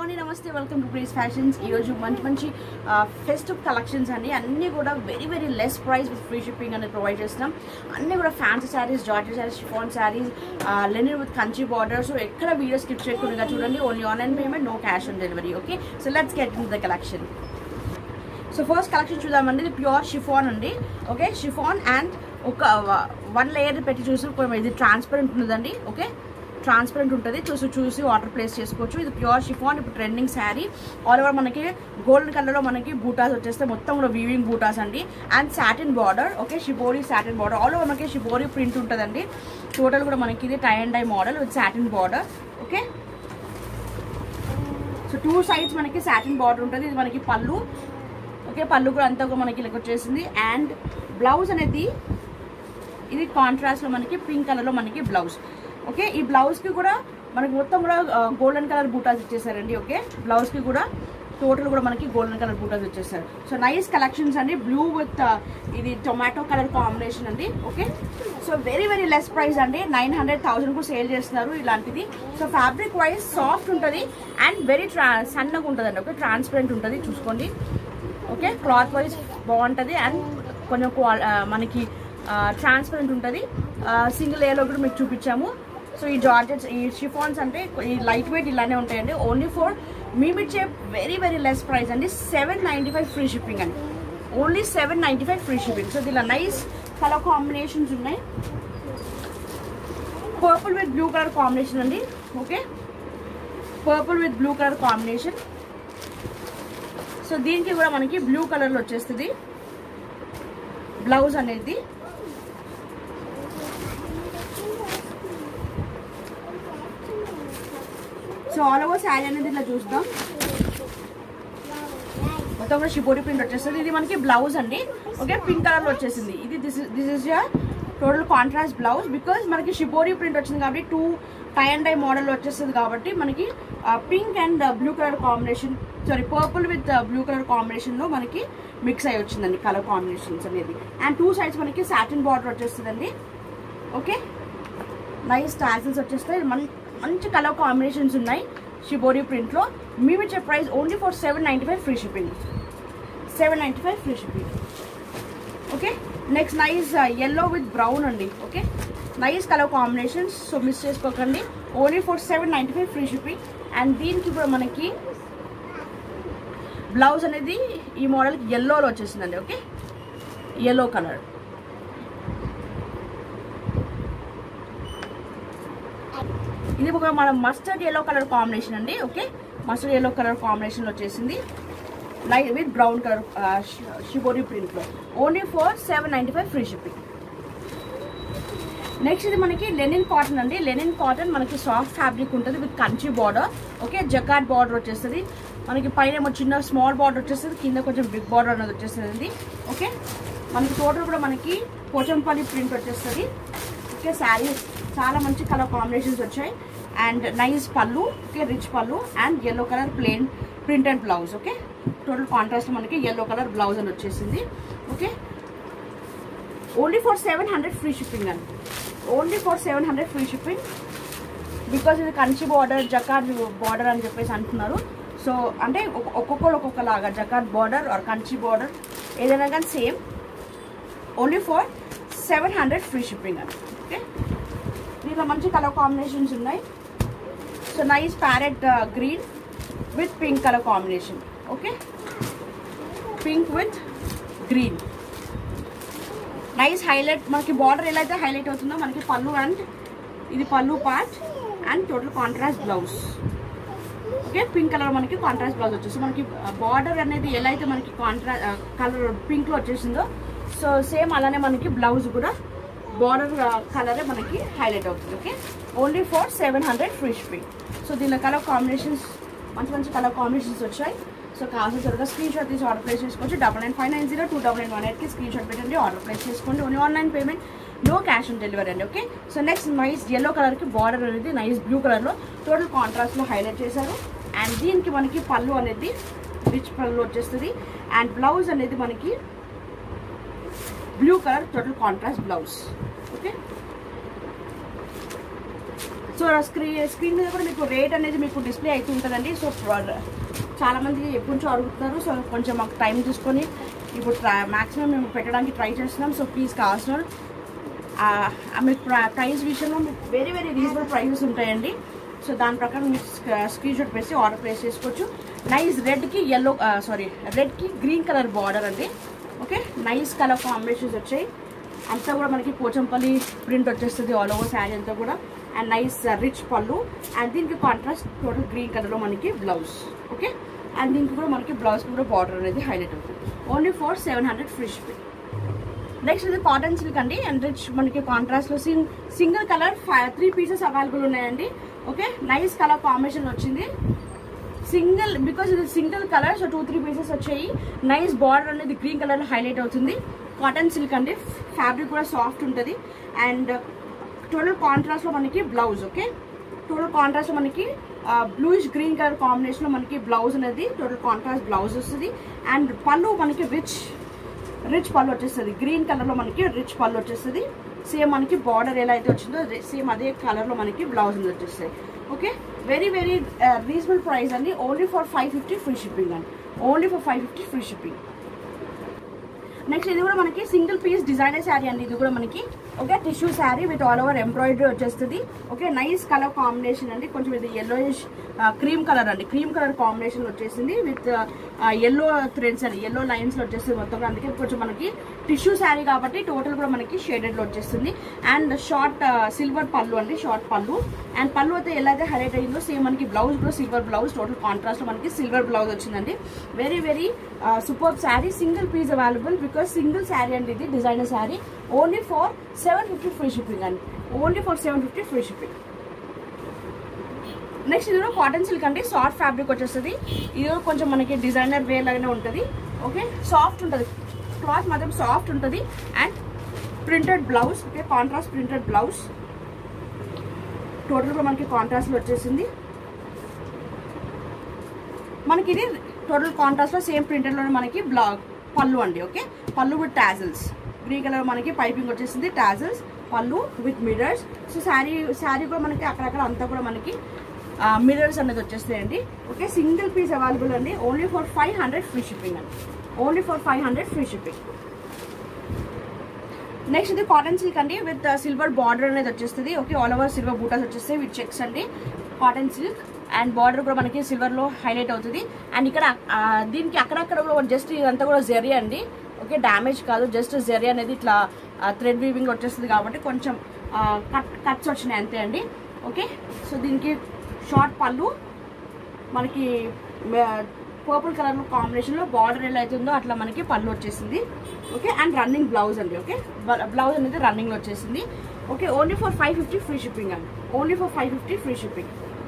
అండి నమస్తే welcome to ప్రీస్ fashions ఈరోజు మంచి మంచి ఫెస్టివ్ కలెక్షన్స్ అండి అన్నీ కూడా very very less price with free shipping అనేది ప్రొవైడ్ చేస్తున్నాం అన్నీ కూడా fancy saris georgette saris chiffon saris linen with Kanchi border so ఎక్కడ వీడియో స్కిప్ చేయకుండా చూడండి only online payment no cash on delivery okay so let's get in the collection so first collection చూద్దామండి ఇది pure chiffon అండి ఓకే షిఫాన్ అండ్ ఒక one layer పెట్టి చూసి కొంచెం ఇది ట్రాన్స్పరెంట్ ఉంటుందండి ఓకే ట్రాన్స్పరెంట్ ఉంటుంది చూసి చూసి వాటర్ ప్లేస్ చేసుకోవచ్చు ఇది ప్యూర్ షిఫాన్ ఇప్పుడు ట్రెండింగ్ శారీ ఆల్ ఓవర్ మనకి గోల్డెన్ కలర్లో మనకి బూటాస్ వచ్చేస్తే మొత్తం కూడా వీవింగ్ బూటాస్ అండి and satin border okay shibori satin border all over మనకి షిబోరీ ప్రింట్ ఉంటుందండి టోటల్ కూడా మనకి ఇది tie and dye model with satin border okay so two sides మనకి సాటిన్ బార్డర్ ఉంటుంది ఇది మనకి పళ్ళు ఓకే పళ్ళు కూడా అంతా కూడా మనకి ఇలా వచ్చేసింది అండ్ బ్లౌజ్ అనేది ఇది కాంట్రాస్ట్లో మనకి పింక్ కలర్లో మనకి బ్లౌజ్ ఓకే ఈ బ్లౌజ్కి కూడా మనకి మొత్తం కూడా గోల్డెన్ కలర్ బూటాస్ ఇచ్చేసారండి ఓకే బ్లౌజ్కి కూడా టోటల్ కూడా మనకి గోల్డెన్ కలర్ బూటాస్ వచ్చేసారు సో నైస్ కలెక్షన్స్ అండి బ్లూ విత్ ఇది టొమాటో కలర్ కాంబినేషన్ అండి okay so very very less price అండి నైన్ హండ్రెడ్ థౌసండ్ కూడా సేల్ చేస్తున్నారు ఇలాంటిది సో ఫ్యాబ్రిక్ వైజ్ సాఫ్ట్ ఉంటుంది అండ్ వెరీ ట్రా సన్నగా ఉంటుందండి ఓకే ట్రాన్స్పరెంట్ ఉంటుంది చూసుకోండి ఓకే క్లాత్ వైజ్ బాగుంటుంది అండ్ కొంచెం క్వా- ఆ, మనకి ట్రాన్స్పరెంట్ ఉంటుంది సింగిల్ లేయర్లో కూడా మీకు చూపించాము సో ఈ జార్జెట్స్ ఈ షిఫాన్స్ అంటే ఈ లైట్ వెయిట్ ఇలానే ఉంటాయండి ఓన్లీ ఫర్ మేమిచ్చే వెరీ వెరీ లెస్ ప్రైస్ అండి seven ninety five free shipping అండి only seven ninety five free shipping so దీనిలో నైస్ కలర్ కాంబినేషన్స్ ఉన్నాయి purple with blue colour combination అండి okay purple with blue colour combination so దీనికి కూడా మనకి blue కలర్లో వచ్చేస్తుంది బ్లౌజ్ అనేది సో ఆల్ ఓవర్ శారీ అనేది ఇట్లా చూస్తాం మొత్తం కూడా షిపోరి ప్రింట్ వచ్చేస్తుంది ఇది మనకి బ్లౌజ్ అండి ఓకే పింక్ కలర్లో వచ్చేసింది ఇది this this is your total contrast blouse because మనకి షిపోరి ప్రింట్ వచ్చింది కాబట్టి two tie and dye model వచ్చేస్తుంది కాబట్టి మనకి pink and blue colour combination sorry purple with blue colour కాంబినేషన్లో మనకి మిక్స్ అయి వచ్చిందండి కలర్ కాంబినేషన్స్ అనేది అండ్ టూ సైడ్స్ మనకి సాటిన్ బార్డర్ వచ్చేస్తుందండి ఓకే నైస్ టాసిల్స్ వచ్చేస్తాయి మన్ మంచి కలర్ కాంబినేషన్స్ ఉన్నాయి షిబోరి ప్రింట్లో మేము ఇచ్చే price only for seven ninety five free shipping seven ninety five free shipping okay next nice yellow with brown అండి okay nice colour combinations so miss చేసుకోకండి only for seven ninety five free shipping and దీనికి కూడా మనకి blouse అనేది ఈ మోడల్కి ఎల్లోలో వచ్చేసిందండి okay yellow colour ఇది ఒక మన మస్టర్డ్ ఎల్లో కలర్ కాంబినేషన్ అండి okay mustard yellow colour combination వచ్చేసింది light with brown colour shibori ప్రింట్లో only for seven ninety five free shipping next ఇది మనకి లెనిన్ కాటన్ అండి లెనిన్ కాటన్ మనకి సాఫ్ట్ ఫ్యాబ్రిక్ ఉంటుంది with Kanchi border okay jacquard border వచ్చేస్తుంది మనకి పైన ఏమో చిన్న స్మాల్ బార్డర్ వచ్చేస్తుంది కింద కొంచెం బిగ్ బార్డర్ అనేది వచ్చేస్తుంది ఓకే మనకి టోటల్ కూడా మనకి పోచంపల్లి ప్రింట్ వచ్చేస్తుంది ఓకే శారీ చాలా మంచి కలర్ కాంబినేషన్స్ వచ్చాయి and nice pallu okay rich pallu and yellow colour plain printed blouse okay total contrast మనకి ఎల్లో కలర్ బ్లౌజ్ అని వచ్చేసింది okay only for seven hundred free shipping అండి only for seven hundred free shipping because ఇది Kanchi border జకాట్ border అని చెప్పేసి అంటున్నారు so అంటే ఒక్కొ- ఒక్కొక్కరు ఒక్కొక్కలాగా jacquard border or Kanchi border ఏదైనా కానీ same only for seven hundred free shipping అండి ఓకే దీంట్లో మంచి కలర్ కాంబినేషన్స్ ఉన్నాయి so nice parrot green with pink colour combination okay pink with green nice highlight మనకి బార్డర్ ఎలా అయితే హైలైట్ అవుతుందో మనకి పళ్ళు అండ్ ఇది pallu part and total contrast blouse okay pink colour మనకి కాంట్రాస్ట్ బ్లౌజ్ వచ్చేసి మనకి బార్డర్ అనేది ఎలా అయితే మనకి కాంట్రా కలర్ పింక్లో వచ్చేసిందో సో సేమ్ అలానే మనకి బ్లౌజ్ కూడా బార్డర్ కలరే మనకి హైలైట్ అవుతుంది okay only for seven hundred free shipping so దీనిలో కలర్ కాంబినేషన్స్ మంచి మంచి కలర్ కాంబినేషన్స్ వచ్చాయి సో కావాల్సిన త్వరగా స్క్రీన్ షాట్ తీసి ఆర్డర్ ప్లేస్ చేసుకోవచ్చు double nine five nine zero two double nine one ఎయిట్కి స్క్రీన్ షాట్ పెట్టండి ఆర్డర్ ప్లేస్ చేసుకోండి only online payment no cash on delivery అండి okay so next nice yellow కలర్కి బార్డర్ అనేది నైస్ బ్లూ కలర్లో total కాంట్రాస్ట్లో highlight చేశారు అండ్ దీనికి మనకి పళ్ళు అనేది రిచ్ పళ్ళు వచ్చేస్తుంది అండ్ బ్లౌజ్ అనేది మనకి blue colour total contrast blouse okay so so screen screen మీద కూడా మీకు రేట్ అనేది మీకు డిస్ప్లే అవుతూ ఉంటుందండి సో చాలా మంది ఎప్పటి నుంచో అడుగుతున్నారు సో కొంచెం మాకు టైం తీసుకొని ఇప్పుడు మ్యాక్సిమం మేము పెట్టడానికి ట్రై చేస్తున్నాం సో ప్లీజ్ కావాల్సిన వాళ్ళు, ఆ, ఆ మీకు ప్రైస్ విషయంలో మీకు వెరీ వెరీ రీజనబుల్ ప్రైసెస్ ఉంటాయండి సో దాని ప్రకారం మీరు స్క్రీన్ షాట్ వేసి ఆర్డర్ ప్లేస్ చేసుకోవచ్చు నైస్ రెడ్కి ఎల్లో సారీ రెడ్కి గ్రీన్ కలర్ బార్డర్ అండి ఓకే నైస్ కలర్ కాంబినేషన్స్ వచ్చాయి అంతా కూడా మనకి పోచంపల్లి ప్రింట్ వచ్చేస్తుంది ఆల్ ఓవర్ శారీ అంతా కూడా and nice rich pallu and దీనికి కాంట్రాస్ట్ టోటల్ గ్రీన్ కలర్లో మనకి బ్లౌజ్ ఓకే అండ్ దీనికి కూడా మనకి బ్లౌజ్ కూడా బార్డర్ అనేది హైలైట్ అవుతుంది only for seven hundred free shipping next ఇది కాటన్ సిల్క్ అండి అండ్ రిచ్ మనకి కాంట్రాస్ట్ లో sing single colour five three pieces available ఉన్నాయండి ఓకే నైస్ కలర్ కాంబినేషన్ వచ్చింది సింగిల్ బికాస్ ఇది single colour so two three pieces వచ్చాయి nice border అనేది green colour లో హైలైట్ అవుతుంది కాటన్ సిల్క్ అండి ఫ్యాబ్రిక్ కూడా సాఫ్ట్ ఉంటుంది అండ్ టోటల్ కాంట్రాస్ట్ లో మనకి బ్లౌజ్ ఓకే టోటల్ కాంట్రాస్ట్ లో మనకి బ్లూయిష్ గ్రీన్ కలర్ కాంబినేషన్ లో మనకి బ్లౌజ్ అనేది టోటల్ కాంట్రాస్ట్ బ్లౌజ్ వస్తుంది అండ్ పళ్ళు మనకి రిచ్ రిచ్ పళ్ళు వచ్చేస్తుంది గ్రీన్ కలర్ లో మనకి రిచ్ పళ్ళు వచ్చేస్తుంది సేమ్ మనకి బార్డర్ ఎలా అయితే వచ్చిందో సేమ్ అదే కలర్ లో మనకి బ్లౌజ్ అనేది వచ్చేస్తాయి okay very very reasonable price అండి only for five fifty free shipping అండి only for five fifty free shipping next ఇది కూడా మనకి సింగిల్ పీస్ డిజైనర్ శారీ అండి ఇది కూడా మనకి okay tissue sari with all over embroidery వచ్చేస్తుంది ఓకే నైస్ కలర్ కాంబినేషన్ అండి కొంచెం ఇది ఎల్లోయిష్ క్రీమ్ కలర్ అండి క్రీమ్ కలర్ కాంబినేషన్ వచ్చేసింది విత్ ఎల్లో థ్రెడ్స్ అండి ఎల్లో లైన్స్ వచ్చేస్తుంది మొత్తం కూడా. అందుకే కొంచెం మనకి టిష్యూ శారీ కాబట్టి టోటల్ కూడా మనకి షేడెడ్ లో వచ్చేస్తుంది అండ్ షార్ట్ సిల్వర్ పళ్ళు అండి షార్ట్ పళ్ళు అండ్ పళ్ళు అయితే ఎలా అయితే హైలైట్ అయ్యిందో సేమ్ మనకి బ్లౌజ్ కూడా సిల్వర్ బ్లౌజ్ టోటల్ కాంట్రాస్ట్ మనకి సిల్వర్ బ్లౌజ్ వచ్చిందండి very very super sari single piece available because single sari అండి ఇది designer sari only for seven fifty free shipping అండి only for seven fifty free shipping next ఇది cotton silk అండి soft fabric వచ్చేస్తుంది ఇది కూడా కొంచెం మనకి డిజైనర్ వేర్ లాగానే ఉంటుంది ఓకే సాఫ్ట్ ఉంటుంది క్లాత్ మాత్రం సాఫ్ట్ ఉంటుంది and printed blouse okay contrast printed blouse టోటల్గా మనకి కాంట్రాస్ట్లో వచ్చేసింది మనకి ఇది టోటల్ కాంట్రాస్ట్లో సేమ్ ప్రింటెడ్లోనే మనకి బ్లా పళ్ళు అండి okay pallu with tassels green colour మనకి పైపింగ్ వచ్చేసింది tassels pallu with mirrors so sari sari కూడా మనకి అక్కడక్కడ అంతా కూడా మనకి మిరర్స్ అనేది వచ్చేస్తాయండి ఓకే సింగిల్ పీస్ అవైలబుల్ అండి only for five hundred free shipping అండి only for five hundred free shipping next ఇది కాటన్ సిల్క్ అండి విత్ సిల్వర్ బార్డర్ అనేది వచ్చేస్తుంది ఓకే ఆల్ ఓవర్ సిల్వర్ బూటాస్ వచ్చేస్తాయి విత్ చెక్స్ అండి కాటన్ సిల్క్ అండ్ బార్డర్ కూడా మనకి సిల్వర్ లో హైలైట్ అవుతుంది అండ్ ఇక్కడ ఆ, దీనికి అక్కడక్కడ కూడా జస్ట్ ఇదంతా కూడా జెరీ అండి ఓకే డ్యామేజ్ కాదు జస్ట్ జెరీ అనేది ఇట్లా థ్రెడ్ వీవింగ్ వచ్చేస్తుంది కాబట్టి కొంచెం కట్ కట్స్ వచ్చినాయి అంతే అండి ఓకే సో దీనికి షార్ట్ పళ్ళు మనకి పర్పుల్ కలర్ కాంబినేషన్ లో బార్డర్ ఎలా అయితే ఉందో అట్లా మనకి పళ్ళు వచ్చేసింది ఓకే అండ్ రన్నింగ్ బ్లౌజ్ అండి ఓకే బ్లౌజ్ అనేది రన్నింగ్ లో వచ్చేసింది okay only for five fifty free shipping అండి only for five fifty free shipping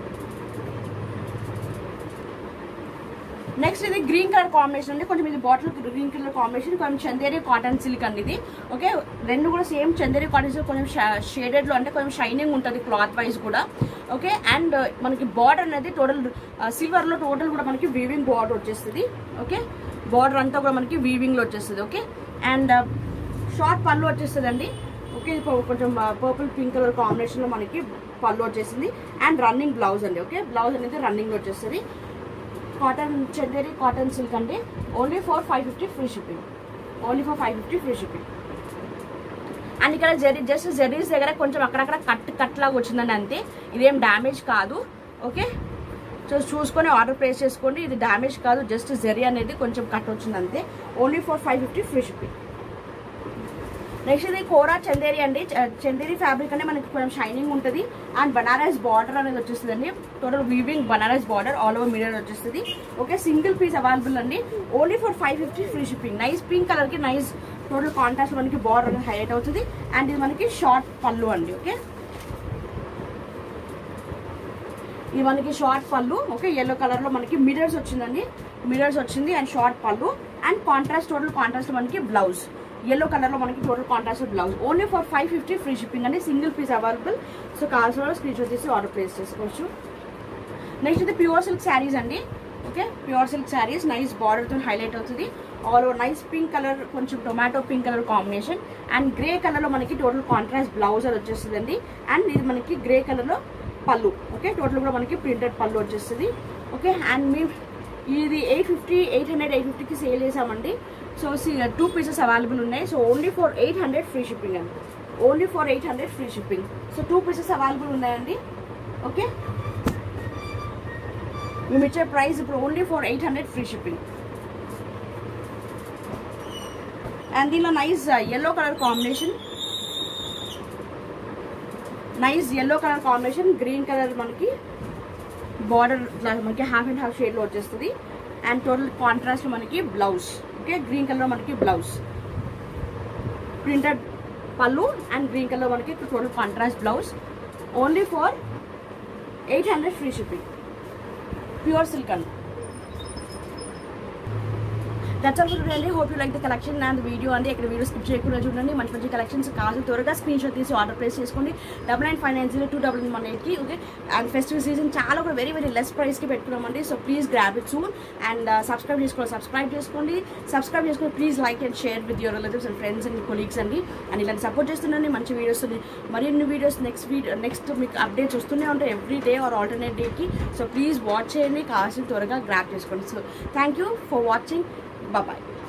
next ఇది గ్రీన్ కలర్ కాంబినేషన్ అండి కొంచెం ఇది బాటిల్ గ్రీన్ కలర్ కాంబినేషన్ కొంచెం చందేరి కాటన్ సిల్క్ అండి ఇది ఓకే రెండు కూడా సేమ్ చందేరి కాటన్ సిల్క్ కొంచెం షేడెడ్ లో అంటే కొంచెం షైనింగ్ ఉంటుంది క్లాత్ వైజ్ కూడా ఓకే అండ్ మనకి బార్డర్ అనేది టోటల్ సిల్వర్ లో టోటల్ కూడా మనకి వీవింగ్ బార్డర్ వచ్చేస్తుంది ఓకే బార్డర్ అంతా కూడా మనకి వీవింగ్ లో వచ్చేస్తుంది ఓకే అండ్ షార్ట్ పళ్ళు వచ్చేస్తుంది అండి ఓకే ఇది కొ- కొంచెం పర్పుల్ పింక్ కలర్ కాంబినేషన్ లో మనకి పళ్ళు వచ్చేసింది అండ్ రన్నింగ్ బ్లౌజ్ అండి ఓకే బ్లౌజ్ అనేది రన్నింగ్ లో వచ్చేస్తుంది కాటన్ చందేరి కాటన్ సిల్క్ అండి only for five fifty free shipping only for five fifty free shipping and ఇక్కడ జెరీ జస్ట్ జెరీస్ దగ్గర కొంచెం అక్కడక్కడ కట్ కట్ లాగా వచ్చిందండి అంతే ఇదేం డ్యామేజ్ కాదు ఓకే సో చూసుకొని ఆర్డర్ ప్లేస్ చేసుకోండి ఇది డ్యామేజ్ కాదు జస్ట్ జెరీ అనేది కొంచెం కట్ వచ్చింది అంతే only for five fifty free shipping next ఇది కోరా చందేరి అండి చ- చందేరి ఫ్యాబ్రిక్ అంటే మనకి కొంచెం షైనింగ్ ఉంటుంది అండ్ బనారస్ బార్డర్ అనేది వచ్చేస్తుంది అండి total weaving Banaras border all over మీడియర్ వచ్చేస్తుంది ఓకే సింగిల్ పీస్ అవైలబుల్ అండి only for five fifty free shipping nice pink colour కి నైస్ టోటల్ కాంట్రాస్ట్ మనకి బార్డర్ అనేది హైలైట్ అవుతుంది అండ్ ఇది మనకి షార్ట్ పళ్ళు అండి ఓకే ఇది మనకి షార్ట్ పళ్ళు ఓకే ఎల్లో కలర్ లో మనకి మిరర్స్ వచ్చిందండి మిరర్స్ వచ్చింది and short pallu and contrast total contrast మనకి బ్లౌజ్ ఎల్లో కలర్ లో మనకి total contrast blouse only for five fifty free shipping అండి సింగిల్ పీస్ అవైలబుల్ సో కావాల్సిన స్క్రీన్ షాట్ తీసి ఆర్డర్ ప్లేస్ చేసుకోవచ్చు నెక్స్ట్ ఇది ప్యూర్ సిల్క్ శారీస్ అండి okay pure silk saris nice border తో హైలైట్ అవుతుంది all over nice pink colour కొంచెం tomato pink colour combination and grey colour లో మనకి టోటల్ కాంట్రాస్ట్ బ్లౌజ్ అది వచ్చేస్తుందండి అండ్ ఇది మనకి గ్రే కలర్ లో పళ్ళు ఓకే టోటల్ కూడా మనకి ప్రింటెడ్ పళ్ళు వచ్చేస్తుంది ఓకే అండ్ మీ ఇది eight fifty eight hundred eight ఫిఫ్టీకి సేల్ చేసామండి సో టూ పీసెస్ అవైలబుల్ ఉన్నాయి so only for eight hundred free shipping అండి only for eight hundred free shipping so two pieces available ఉన్నాయండి ఓకే మేము ఇచ్చే ప్రైస్ ఇప్పుడు only for eight hundred free shipping and దీనిలో nice yellow colour combination nice yellow colour combination green colour మనకి border మనకి half and half షేడ్లో వచ్చేస్తుంది and total contrast మనకి బ్లౌజ్ ఓకే గ్రీన్ కలర్ మనకి blouse printed pallu and green colour మనకి total contrast blouse only for eight hundred free shipping pure silk అండి that's all for అండి hope you like the collection and video అండి ఇక్కడ video skip చేయకుండా చూడండి మంచి మంచి కలెక్షన్స్ కాదు త్వరగా స్క్రీన్ షాట్ తీసి ఆర్డర్ ప్లేస్ చేసుకోండి double nine five nine zero two double one ఎయిట్కి ఓకే అండ్ ఫెస్టివల్ సీజన్ చాలా కూడా వెరీ వెరీ లెస్ ప్రైస్కి పెట్టుకున్నామండి so please grab it soon and subscribe చేసుకోండి సబ్స్క్రైబ్ చేసుకోండి సబ్స్క్రైబ్ చేసుకొని please like and share with your relatives and friends and colleagues అండి and ఇలాంటి సపోర్ట్ చేస్తుండండి మంచి వీడియోస్ మరిన్ని వీడియోస్ నెక్స్ట్ వీడియో నెక్స్ట్ మీకు అప్డేట్స్ వస్తూనే ఉంటాయి ఎవ్రీ డే ఆర్ ఆల్టర్నేట్ డేకి సో ప్లీజ్ వాచ్ చేయండి కావాల్సిన త్వరగా గ్రాప్ చేసుకోండి so thank you for watching bye